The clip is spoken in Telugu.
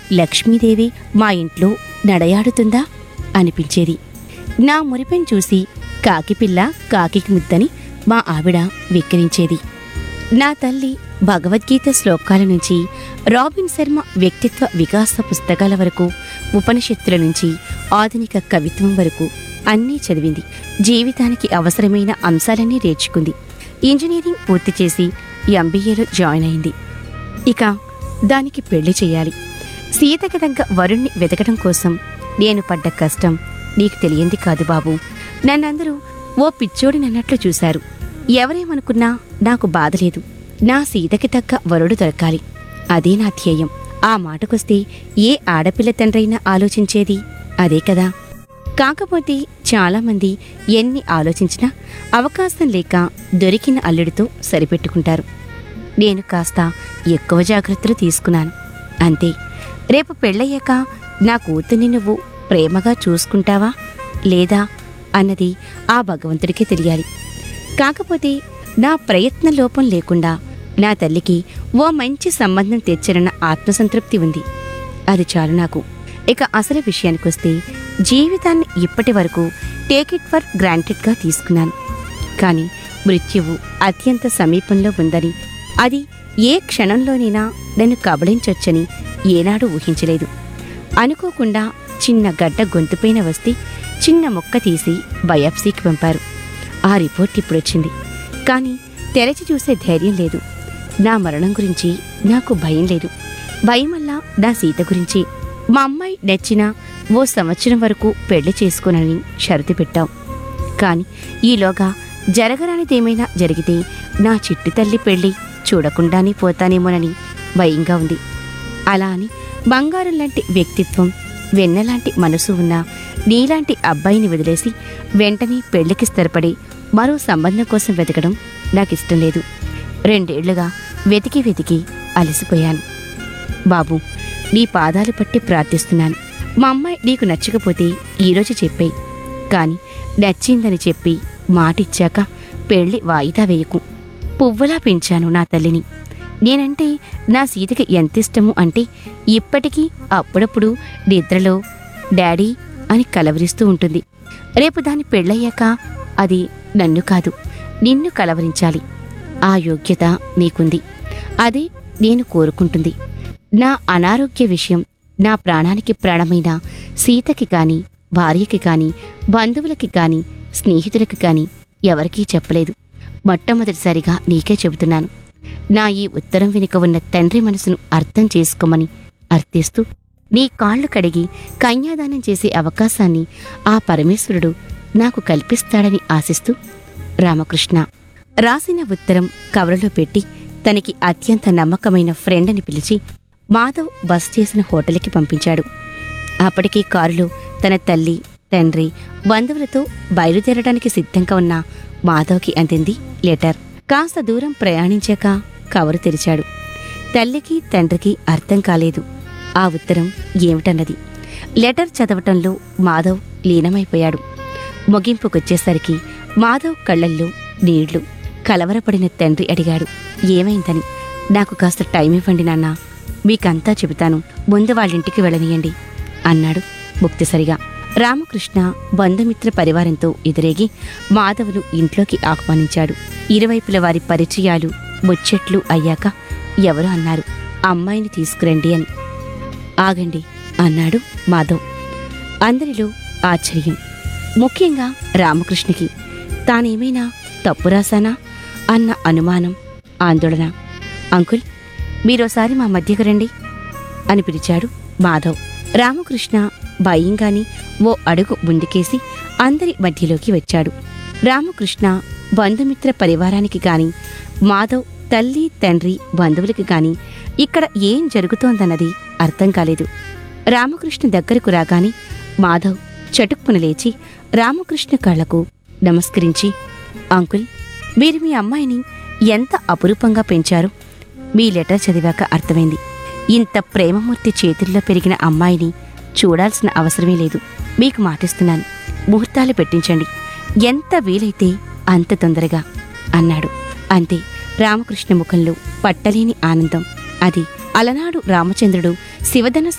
లక్ష్మీదేవి మా ఇంట్లో నడయాడుతుందా అనిపించేది నా మురిపెం చూసి కాకిపిల్ల కాకికి ముద్దని మా ఆవిడ వెక్కిరించేది నా తల్లి భగవద్గీత శ్లోకాల నుంచి రాబిన్ శర్మ వ్యక్తిత్వ వికాస పుస్తకాల వరకు ఉపనిషత్తుల నుంచి ఆధునిక కవిత్వం వరకు అన్నీ చదివింది జీవితానికి అవసరమైన అంశాలన్నీ నేర్చుకుంది ఇంజనీరింగ్ పూర్తి చేసి ఎంబీఏలో జాయిన్ అయింది ఇక దానికి పెళ్లి చేయాలి సీతకి తగ్గ వరుణ్ణి వెతకడం కోసం నేను పడ్డ కష్టం నీకు తెలియంది కాదు బాబు నన్నందరూ ఓ పిచ్చోడినన్నట్లు చూశారు ఎవరేమనుకున్నా నాకు బాధలేదు నా సీతకి తగ్గ వరుడు దొరకాలి అదే నా ధ్యేయం ఆ మాటకొస్తే ఏ ఆడపిల్ల తండ్రైనా ఆలోచించేది అదే కదా కాకపోతే చాలామంది ఎన్ని ఆలోచించినా అవకాశం లేక దొరికిన అల్లుడితో సరిపెట్టుకుంటారు నేను కాస్త ఎక్కువ జాగ్రత్తలు తీసుకున్నాను అంతే రేపు పెళ్ళయ్యాక నా కూతుర్ని నువ్వు ప్రేమగా చూసుకుంటావా లేదా అన్నది ఆ భగవంతుడికే తెలియాలి కాకపోతే నా ప్రయత్న లోపం లేకుండా నా తల్లికి ఓ మంచి సంబంధం తెచ్చారన్న ఆత్మసంతృప్తి ఉంది అది చాలు నాకు ఇక అసలు విషయానికొస్తే జీవితాన్ని ఇప్పటి వరకు టేక్ ఇట్ ఫర్ గ్రాంటెడ్గా తీసుకున్నాను కానీ మృత్యువు అత్యంత సమీపంలో ఉందని అది ఏ క్షణంలోనైనా నన్ను కబళించొచ్చని ఏనాడు ఊహించలేదు అనుకోకుండా చిన్న గడ్డ గొంతుపైన వస్తే చిన్న మొక్క తీసి బయాప్సీకి పంపారు ఆ రిపోర్ట్ ఇప్పుడొచ్చింది కానీ తెరచి చూసే ధైర్యం లేదు నా మరణం గురించి నాకు భయం లేదు భయం వల్ల నా సీత గురించి మా అమ్మాయి నచ్చిన ఓ సంవత్సరం వరకు పెళ్లి చేసుకోనని షరతు పెట్టాం కాని ఈలోగా జరగరానిదేమైనా జరిగితే నా చిట్టి తల్లి పెళ్లి చూడకుండానే పోతానేమోనని భయంగా ఉంది అలా అని బంగారం లాంటి వ్యక్తిత్వం వెన్నలాంటి మనసు ఉన్న నీలాంటి అబ్బాయిని వదిలేసి వెంటనే పెళ్లికి స్థిరపడి మరో సంబంధం కోసం వెతకడం నాకిష్టం లేదు రెండేళ్లుగా వెతికి వెతికి అలసిపోయాను బాబు నీ పాదాలు పట్టి ప్రార్థిస్తున్నాను మా అమ్మాయి నీకు నచ్చకపోతే ఈరోజు చెప్పేయి కాని నచ్చిందని చెప్పి మాటిచ్చాక పెళ్లి వాయిదా వేయకు పువ్వులా పెంచాను నా తల్లిని నేనంటే నా సీతకి ఎంత ఇష్టము అంటే ఇప్పటికీ అప్పుడప్పుడు నిద్రలో డాడీ అని కలవరిస్తూ ఉంటుంది రేపు దాని పెళ్ళయ్యాక అది నన్ను కాదు నిన్ను కలవరించాలి ఆ యోగ్యత నీకుంది అదే నేను కోరుకుంటుంది నా అనారోగ్య విషయం నా ప్రాణానికి ప్రాణమైన సీతకి కాని భార్యకి కాని బంధువులకి కాని స్నేహితులకి కాని ఎవరికీ చెప్పలేదు మొట్టమొదటిసారిగా నీకే చెబుతున్నాను నా ఈ ఉత్తరం వెనుక ఉన్న తండ్రి మనసును అర్థం చేసుకోమని అర్థిస్తూ నీ కాళ్ళు కడిగి కన్యాదానం చేసే అవకాశాన్ని ఆ పరమేశ్వరుడు నాకు కల్పిస్తాడని ఆశిస్తూ రామకృష్ణ రాసిన ఉత్తరం కవరులో పెట్టి తనకి అత్యంత నమ్మకమైన ఫ్రెండ్ అని పిలిచి మాధవ్ బస్ చేసిన హోటల్కి పంపించాడు అప్పటికే కారులో తన తల్లి తండ్రి బంధువులతో బయలుదేరడానికి సిద్ధంగా ఉన్న మాధవ్కి అందింది లెటర్ కాస్త దూరం ప్రయాణించాక కవరు తెరిచాడు తల్లికి తండ్రికి అర్థం కాలేదు ఆ ఉత్తరం ఏమిటన్నది లెటర్ చదవటంలో మాధవ్ లీనమైపోయాడు ముగింపుకొచ్చేసరికి మాధవ్ కళ్ళల్లో నీళ్లు కలవరపడిన తండ్రి అడిగాడు ఏమైందని నాకు కాస్త టైం ఇవ్వండి నాన్నా మీకంతా చెబుతాను ముందు వాళ్ళింటికి వెళ్ళనీయండి అన్నాడు ముక్తిసరిగా రామకృష్ణ బంధుమిత్ర పరివారంతో ఎదురేగి మాధవులు ఇంట్లోకి ఆహ్వానించాడు ఇరువైపుల వారి పరిచయాలు ముచ్చట్లు అయ్యాక ఎవరు అన్నారు అమ్మాయిని తీసుకురండి అని ఆగండి అన్నాడు మాధవ్ అందరిలో ఆశ్చర్యం ముఖ్యంగా రామకృష్ణకి తానేమైనా తప్పు రాశానా అన్న అనుమానం ఆందోళన అంకుల్ మీరోసారి మా మధ్యకు రండి అని పిలిచాడు మాధవ్ రామకృష్ణ భయంగాని ఓ అడుగు ముందుకేసి అందరి మధ్యలోకి వచ్చాడు రామకృష్ణ బంధుమిత్ర పరివారానికి గాని మాధవ్ తల్లి తండ్రి బంధువులకి గాని ఇక్కడ ఏం జరుగుతోందన్నది అర్థం కాలేదు రామకృష్ణ దగ్గరకు రాగానే మాధవ్ చటుక్కున లేచి రామకృష్ణ కళ్ళకు నమస్కరించి అంకుల్ మీరు మీ అమ్మాయిని ఎంత అపురూపంగా పెంచారు మీ లెటర్ చదివాక అర్థమైంది ఇంత ప్రేమమూర్తి చేతుల్లో పెరిగిన అమ్మాయిని చూడాల్సిన అవసరమే లేదు మీకు మాటిస్తున్నాను ముహూర్తాలు పెట్టించండి ఎంత వీలైతే అంత తొందరగా అన్నాడు అంతే రామకృష్ణ ముఖంలో పట్టలేని ఆనందం అది అలనాడు రామచంద్రుడు శివధనస్సు